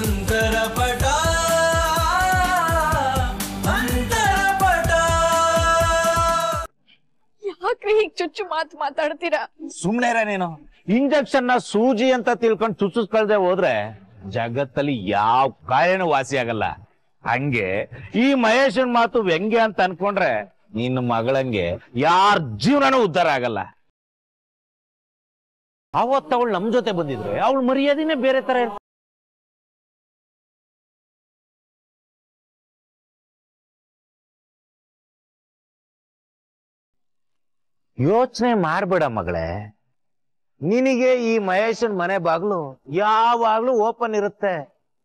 ಅಂತರ ಪಟ ಅಂತರ ಪಟ ಯಾಕ್ರಿ ಹೀಗ್ ಚುಚ್ಚು ಮಾತು ಮಾತಾಡ್ತೀರಾ ಸುಮ್ನೆ ಇರ ನೀನು ಇಂಜೆಕ್ಷನ್ ನ ಸೂಜಿ ಅಂತ ತಿಳ್ಕೊಂಡು ಚುಚ್ಚಿಸ್ಕೊಳ್ದೆ ಹೋದ್ರೆ ಜಗತ್ತಲ್ಲಿ ಯಾವ ಕಾಯಿಲೆನೂ ವಾಸಿ ಆಗಲ್ಲ ಹಂಗೆ ಈ ಮಹೇಶನ್ ಮಾತು ವ್ಯಂಗ್ಯ ಅಂತ ಅನ್ಕೊಂಡ್ರೆ ನಿನ್ನ ಮಗಳಂಗೆ ಯಾರ ಜೀವನನೂ ಉದ್ಧಾರ ಆಗಲ್ಲ ಅವತ್ತ ಅವಳು ನಮ್ ಜೊತೆ ಬಂದಿದ್ರೆ ಅವಳ ಮರ್ಯಾದೆನೇ ಬೇರೆ ತರ ಇರ್- ಯೋಚನೆ ಮಾಡ್ಬೇಡ ಮಗಳೇ ನಿನಗೆ ಈ ಮಹೇಶನ್ ಮನೆ ಬಾಗ್ಲು ಯಾವಾಗ್ಲೂ ಓಪನ್ ಇರುತ್ತೆ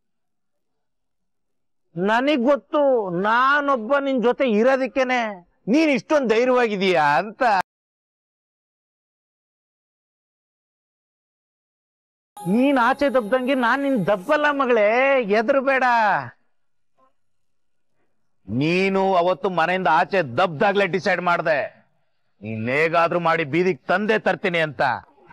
ನನಗ್ ಗೊತ್ತು ನಾನೊಬ್ಬ ನಿನ್ ಜೊತೆ ಇರೋದಕ್ಕೇನೆ ನೀನ್ ಇಷ್ಟೊಂದು ಧೈರ್ಯವಾಗಿದೀಯಾ ಅಂತ ನೀನ್ ಆಚೆ ದಬ್ದಂಗೆ ನಾನ್ ನಿನ್ ದಬ್ಬಲ್ಲ ಮಗಳೇ ಎದುರು ನೀನು ಅವತ್ತು ಮನೆಯಿಂದ ಆಚೆ ದಬ್ದಾಗ್ಲೇ ಡಿಸೈಡ್ ಮಾಡ್ದೆ ನೀನ್ ಹೇಗಾದ್ರೂ ಮಾಡಿ ಬೀದಿಗೆ ತಂದೆ ತರ್ತೀನಿ ಅಂತ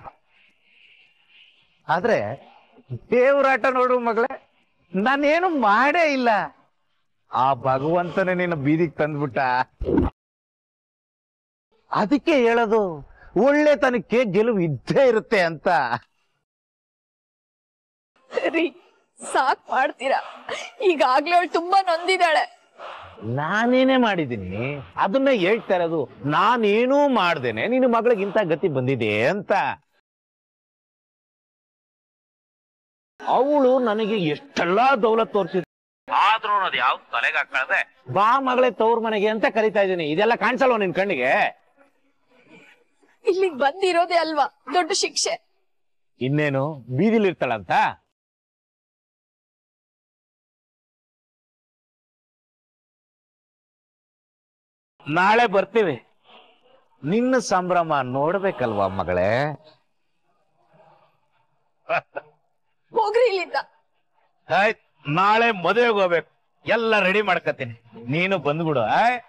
ಆದ್ರೆ ದೇವ್ರಾಟ ನೋಡು ಮಗಳೇ ನಾನೇನು ಮಾಡೇ ಇಲ್ಲ ಆ ಭಗವಂತನೇ ನಿನ್ನ ಬೀದಿಗೆ ತಂದ್ಬಿಟ್ಟ ಅದಕ್ಕೆ ಹೇಳೋದು ಒಳ್ಳೆತನಕ್ಕೆ ಗೆಲುವು ಇದ್ದೇ ಇರುತ್ತೆ ಅಂತ ರೀ ಸಾಕ್ ಮಾಡ್ತೀರಾ ಈಗಾಗ್ಲೇ ಅವಳು ತುಂಬಾ ನೊಂದಿದ್ದಾಳೆ ನಾನೇನೇ ಮಾಡಿದ್ದೀನಿ ಅದನ್ನ ಹೇಳ್ತಾ ಇರೋದು ನಾನೇನೂ ಮಾಡ್ದೇನೆ ನಿನ್ನ ಮಗಳಿಗಿಂತ ಗತಿ ಬಂದಿದೆ ಅಂತ ಅವಳು ನನಗೆ ಎಷ್ಟೆಲ್ಲಾ ದೌಲತ್ ತೋರಿಸಿದ ಆದ್ರೂ ಅನ್ನೋದು ಯಾವ ತಲೆಗೆ ಹಾಕಳದೆ ಬಾ ಮಗಳೇ ತವ್ರ ಮನೆಗೆ ಅಂತ ಕರಿತಾ ಇದ್ದೀನಿ ಇದೆಲ್ಲ ಕಾಣಿಸಲ್ವ ನಿನ್ ಕಣ್ಣಿಗೆ ಇಲ್ಲಿಗ್ ಬಂದಿರೋದೇ ಅಲ್ವಾ ದೊಡ್ಡ ಶಿಕ್ಷೆ ಇನ್ನೇನು ಬೀದಿಲಿ ಇರ್ತಾಳಂತ ನಾಳೆ ಬರ್ತೀವಿ ನಿನ್ನ ಸಂಭ್ರಮ ನೋಡ್ಬೇಕಲ್ವಾ ಮಗಳೇ ಹೋಗ್ರಿ ಇಲ್ಲಿಂದ ಆಯ್ತ್ ನಾಳೆ ಮದುವೆಗೆ ಹೋಗ್ಬೇಕು ಎಲ್ಲ ರೆಡಿ ಮಾಡ್ಕತೀನಿ ನೀನು ಬಂದ್ಬಿಡು ಆಯ್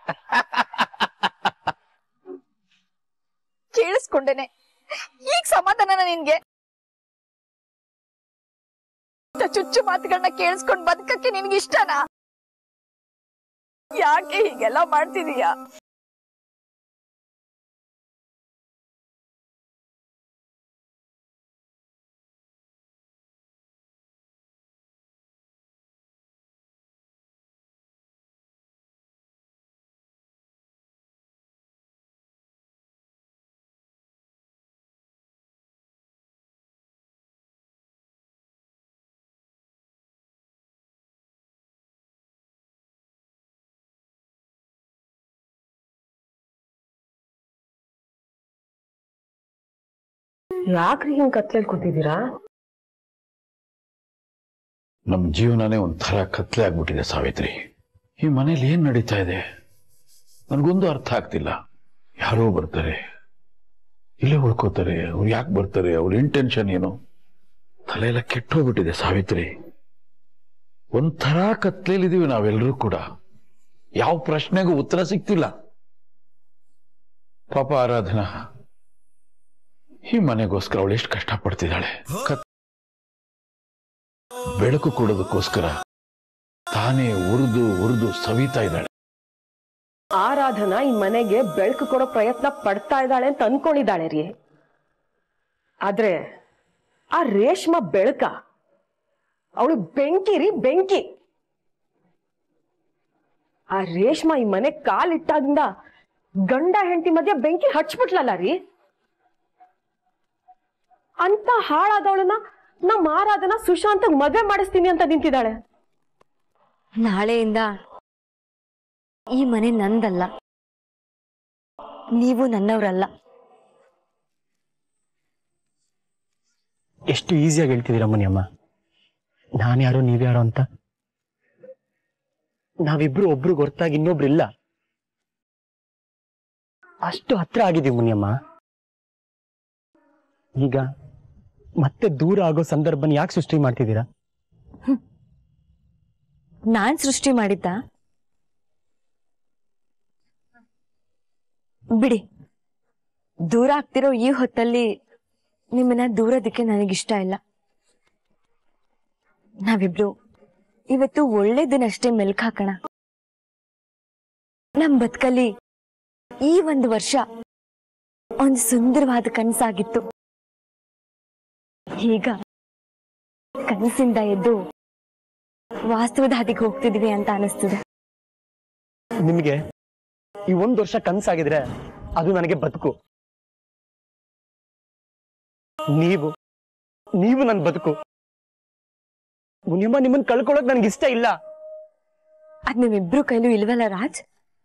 ಕೇಳಿಸ್ಕೊಂಡೇನೆ ಈಗ ಸಮಾಧಾನನ ನಿನ್ಗೆ ಇಂಥ ಚುಚ್ಚು ಮಾತುಗಳನ್ನ ಕೇಳಿಸ್ಕೊಂಡ್ ಬದುಕಕ್ಕೆ ನಿನ್ಗೆ ಇಷ್ಟನಾ ಯಾಕೆ ಹೀಗೆಲ್ಲ ಮಾಡ್ತಿದೀಯಾ ಯಾಕ್ರಿ ಹಿಂಗ್ ಕತ್ಲಲ್ಲಿ ಕೂತಿದ್ದೀರಾ ನಮ್ ಜೀವನನೇ ಒಂಥರ ಕತ್ಲೆ ಆಗ್ಬಿಟ್ಟಿದೆ ಸಾವಿತ್ರಿ ಈ ಮನೇಲಿ ಏನ್ ನಡೀತಾ ಇದೆ ನನಗೊಂದು ಅರ್ಥ ಆಗ್ತಿಲ್ಲ ಯಾರೋ ಬರ್ತಾರೆ ಇಲ್ಲೇ ಉಳ್ಕೋತಾರೆ ಅವ್ರು ಯಾಕೆ ಬರ್ತಾರೆ ಅವ್ರ ಇಂಟೆನ್ಷನ್ ಏನು ತಲೆ ಎಲ್ಲ ಕೆಟ್ಟೋಗ್ಬಿಟ್ಟಿದೆ ಸಾವಿತ್ರಿ ಒಂಥರ ಕತ್ಲೇಲಿದೀವಿ ನಾವೆಲ್ಲರೂ ಕೂಡ ಯಾವ ಪ್ರಶ್ನೆಗೂ ಉತ್ತರ ಸಿಗ್ತಿಲ್ಲ ಪಾಪ ಆರಾಧನಾ ಈ ಮನೆಗೋಸ್ಕರ ಅವಳು ಎಷ್ಟು ಕಷ್ಟಪಡ್ತಿದ್ದಾಳೆ ಕತ್- ಬೆಳಕು ಕೊಡೋದಕ್ಕೋಸ್ಕರ ತಾನೇ ಉರಿದು ಉರಿದು ಸವಿತಾ ಇದ್ದಾಳೆ ಆರಾಧನಾ ಈ ಮನೆಗೆ ಬೆಳಕು ಕೊಡೋ ಪ್ರಯತ್ನ ಪಡ್ತಾ ಇದ್ದಾಳೆ ಅಂತ ಅನ್ಕೊಂಡಿದ್ದಾಳೆ ರೀ ಆದ್ರೆ ಆ ರೇಷ್ಮಾ ಬೆಳಕ ಅವಳು ಬೆಂಕಿ ರೀ ಬೆಂಕಿ ಆ ರೇಷ್ಮಾ ಈ ಮನೆ ಕಾಲಿಟ್ಟಾಗಿಂದ ಗಂಡ ಹೆಂಡತಿ ಮಧ್ಯೆ ಬೆಂಕಿ ಹಚ್ಬಿಟ್ಲಲ್ಲ ರೀ ಅಂತ ಹಾಳಾದವಳನ್ನ ನಮ್ಮ ಆರಾಧನಾ ಸುಶಾಂತ್ ಮದ್ವೆ ಮಾಡಿಸ್ತೀನಿ ಅಂತ ನಿಂತಿದ್ದಾಳೆ ನಾಳೆಯಿಂದ ಈ ಮನೆ ನಂದಲ್ಲ ನೀವು ನನ್ನವರಲ್ಲ ಎಷ್ಟು ಈಸಿಯಾಗಿ ಹೇಳ್ತಿದ್ದೀರ ಮುನಿಯಮ್ಮ ನಾನು ಯಾರು ನೀವ್ಯಾರು ಅಂತ ನಾವಿಬ್ರು ಒಬ್ರು ಹೊರತಾಗಿ ಇನ್ನೊಬ್ರು ಇಲ್ಲ ಅಷ್ಟು ಹತ್ರ ಆಗಿದ್ದೀವಿ ಮುನಿಯಮ್ಮ ಈಗ ಮತ್ತೆ ದೂರ ಆಗೋ ಸಂದರ್ಭನ ಯಾಕೆ ಸೃಷ್ಟಿ ಮಾಡ್ತಿದ್ದೀರಾ ನಾನ್ ಸೃಷ್ಟಿ ಮಾಡಿದ್ದ ಬಿಡಿ ದೂರ ಆಗ್ತಿರೋ ಈ ಹೊತ್ತಲ್ಲಿ ನಿಮ್ಮನ್ನ ದೂರದಕ್ಕೆ ನನಗಿಷ್ಟ ಇಲ್ಲ ನಾವಿಬ್ರು ಇವತ್ತು ಒಳ್ಳೇದನ್ನಷ್ಟೇ ಮೆಲ್ಕ್ ಹಾಕೋಣ ನಮ್ ಬದುಕಲ್ಲಿ ಈ ಒಂದು ವರ್ಷ ಒಂದು ಸುಂದರವಾದ ಕನಸಾಗಿತ್ತು ಈಗ ಕನಸಿಂದ ಎದ್ದು ವಾಸ್ತವದ ಹಾದಿಗೆ ಹೋಗ್ತಿದ್ವಿ ಅಂತ ಅನಿಸ್ತದೆ ನಿಮಗೆ ಈ ಒಂದ್ ವರ್ಷ ಕನ್ಸಾಗಿದ್ರೆ ಅದು ನನಗೆ ಬದುಕು ನೀವು ನೀವು ನನ್ ಬದುಕು ಮುನಿಯಮ್ಮ ನಿಮ್ಮನ್ನ ಕಳ್ಕೊಳಕ್ ನನ್ಗೆ ಇಷ್ಟ ಇಲ್ಲ ಅದ್ ನಿಮ್ಮಿಬ್ರು ಕೈಲೂ ಇಲ್ವಲ್ಲ ರಾಜ್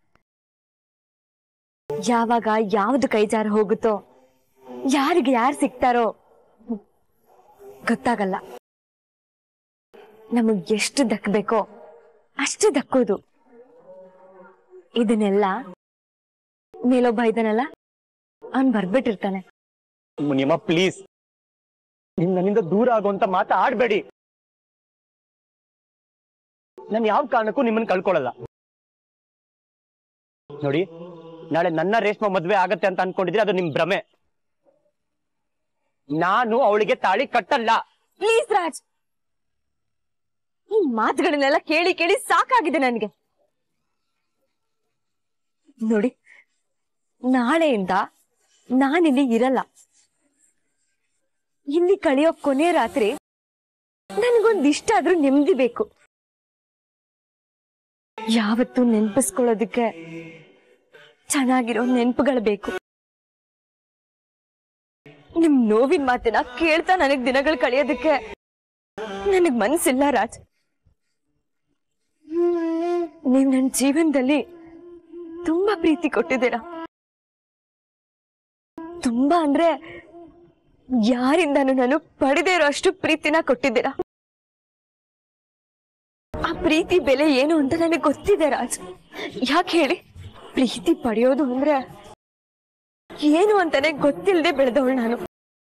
ಯಾವಾಗ ಯಾವ್ದು ಕೈ ಜಾರ ಹೋಗುತ್ತೋ ಯಾರಿಗೆ ಯಾರು ಸಿಗ್ತಾರೋ ಗೊತ್ತಾಗಲ್ಲ ನಮಗ್ ಎಷ್ಟು ದಕ್ಕಬೇಕೋ ಅಷ್ಟು ದಕ್ಕೋದು ಇದನ್ನೆಲ್ಲ ಮೇಲೊಬ್ಬ ಇದ್ದಾನಲ್ಲ ಅವ್ನ್ ಬರ್ಬಿಟ್ಟಿರ್ತಾನೆ ಮುನಿಯಮ್ಮ ಪ್ಲೀಸ್ ನಿಮ್ ನನ್ನಿಂದ ದೂರ ಆಗುವಂತ ಮಾತ ಆಡ್ಬೇಡಿ ನಾನು ಯಾವ ಕಾರಣಕ್ಕೂ ನಿಮ್ಮನ್ನ ಕಳ್ಕೊಳಲ್ಲ ನೋಡಿ ನಾಳೆ ನನ್ನ ರೇಷ್ಮೆ ಮದ್ವೆ ಆಗತ್ತೆ ಅಂತ ಅನ್ಕೊಂಡಿದ್ರೆ ಅದು ನಿಮ್ ಭ್ರಮೆ ನಾನು ಅವಳಿಗೆ ತಾಳಿ ಕಟ್ಟಲ್ಲ ಪ್ಲೀಸ್ ರಾಜ್ ಈ ಮಾತುಗಳನ್ನೆಲ್ಲ ಕೇಳಿ ಕೇಳಿ ಸಾಕಾಗಿದೆ ನನಗೆ ನೋಡಿ ನಾಳೆಯಿಂದ ನಾನಿಲ್ಲಿ ಇರಲ್ಲ ಇಲ್ಲಿ ಕಳೆಯೋ ಕೊನೆ ರಾತ್ರಿ ನನಗೊಂದ್ ಇಷ್ಟ ಆದ್ರೂ ನೆಮ್ಮದಿ ಬೇಕು ಯಾವತ್ತೂ ನೆನ್ಪಿಸ್ಕೊಳ್ಳೋದಕ್ಕೆ ಚೆನ್ನಾಗಿರೋ ನೆನಪುಗಳು ಬೇಕು ನಿಮ್ ನೋವಿನ ಮಾತನ್ನ ಕೇಳ್ತಾ ನನಗ್ ದಿನಗಳು ಕಳೆಯೋದಕ್ಕೆ ನನಗ್ ಮನ್ಸಿಲ್ಲ ರಾಜ್ ನೀವ್ ನನ್ನ ಜೀವನದಲ್ಲಿ ತುಂಬಾ ಪ್ರೀತಿ ಕೊಟ್ಟಿದ್ದೀರಾ ತುಂಬಾ ಅಂದ್ರೆ ಯಾರಿಂದನೂ ನಾನು ಪಡೆದೇ ಇರೋ ಅಷ್ಟು ಪ್ರೀತಿನ ಕೊಟ್ಟಿದ್ದೀರಾ ಆ ಪ್ರೀತಿ ಬೆಲೆ ಏನು ಅಂತ ನನಗೆ ಗೊತ್ತಿದೆ ರಾಜ್ ಯಾಕೆ ಹೇಳಿ ಪ್ರೀತಿ ಪಡೆಯೋದು ಅಂದ್ರೆ ಏನು ಅಂತಾನೆ ಗೊತ್ತಿಲ್ಲದೆ ಬೆಳೆದವಳು ನಾನು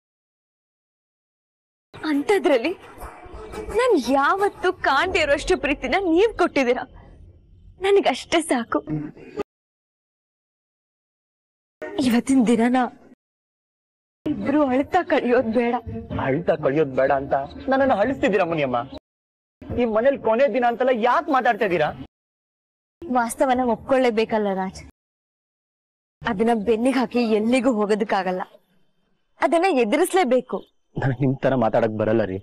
ಅಂಥದ್ರಲ್ಲಿ ನಾನ್ ಯಾವತ್ತೂ ಕಾಣ್ದೇ ಇರೋಷ್ಟು ಪ್ರೀತಿನ ನೀವ್ ಕೊಟ್ಟಿದ್ದೀರಾ ನನಗಷ್ಟೇ ಸಾಕು ಇವತ್ತಿನ ದಿನನ ಇಬ್ರು ಅಳ್ತಾ ಕಳಿಯೋದ್ ಬೇಡ ಅಳ್ತಾ ಕಳಿಯೋದ್ ಬೇಡ ಅಂತ ನನ್ನನ್ನು ಅಳಿಸ್ತಿದ್ದೀರಾ ಮುನಿಯಮ್ಮ ಈ ಮನೇಲಿ ಕೊನೆ ದಿನ ಅಂತೆಲ್ಲ ಯಾಕೆ ಮಾತಾಡ್ತಾ ಇದ್ದೀರಾ ವಾಸ್ತವನ ಒಪ್ಕೊಳ್ಳೇಬೇಕಲ್ಲ ರಾಜ್ ಅದನ್ನ ಬೆನ್ನಿಗೆ ಹಾಕಿ ಎಲ್ಲಿಗೂ ಹೋಗೋದಕ್ಕಾಗಲ್ಲ ಅದನ್ನ ಎದುರಿಸ್ಲೇಬೇಕು ನನಗೆ ನಿಮ್ ತರ ಮಾತಾಡಕ್ ಬರಲ್ಲ ರೀ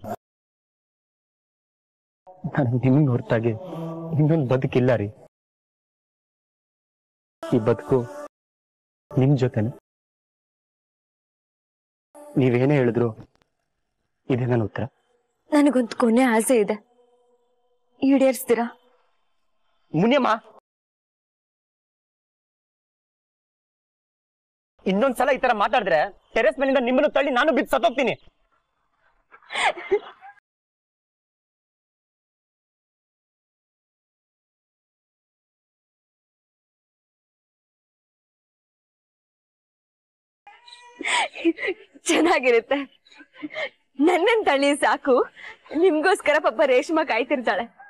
ನನಗೆ ನಿಮ್ಮನ್ನ ಹೊರತಾಗಿ ಇನ್ನೊಂದು ಬದುಕಿಲ್ಲ ರೀ ಈ ಬದುಕು ನಿಮ್ ಜೊತೆನೆ ನೀವೇನೇ ಹೇಳಿದ್ರು ಇದೇ ನನ್ನ ಉತ್ತರ ನನಗೊಂದು ಕೊನೆ ಆಸೆ ಇದೆ ಈಡೇರಿಸ್ತೀರಾ ಮುನಿಯಮ್ಮ ಇನ್ನೊಂದ್ಸಲ ಈ ತರ ಮಾತಾಡಿದ್ರೆ ಟೆರೆಸ್ ಮೇಲಿಂದ ನಿಮ್ಮನ್ನು ತಳ್ಳಿ ನಾನು ಬಿದ್ದು ಸತ್ತೋಗ್ತೀನಿ ಚೆನ್ನಾಗಿರುತ್ತೆ ನನ್ನನ್ ತಳಿ ಸಾಕು ನಿಮ್ಗೋಸ್ಕರ ಪಾಪ ರೇಷ್ಮಾ ಕಾಯ್ತಿರ್ತಾಳೆ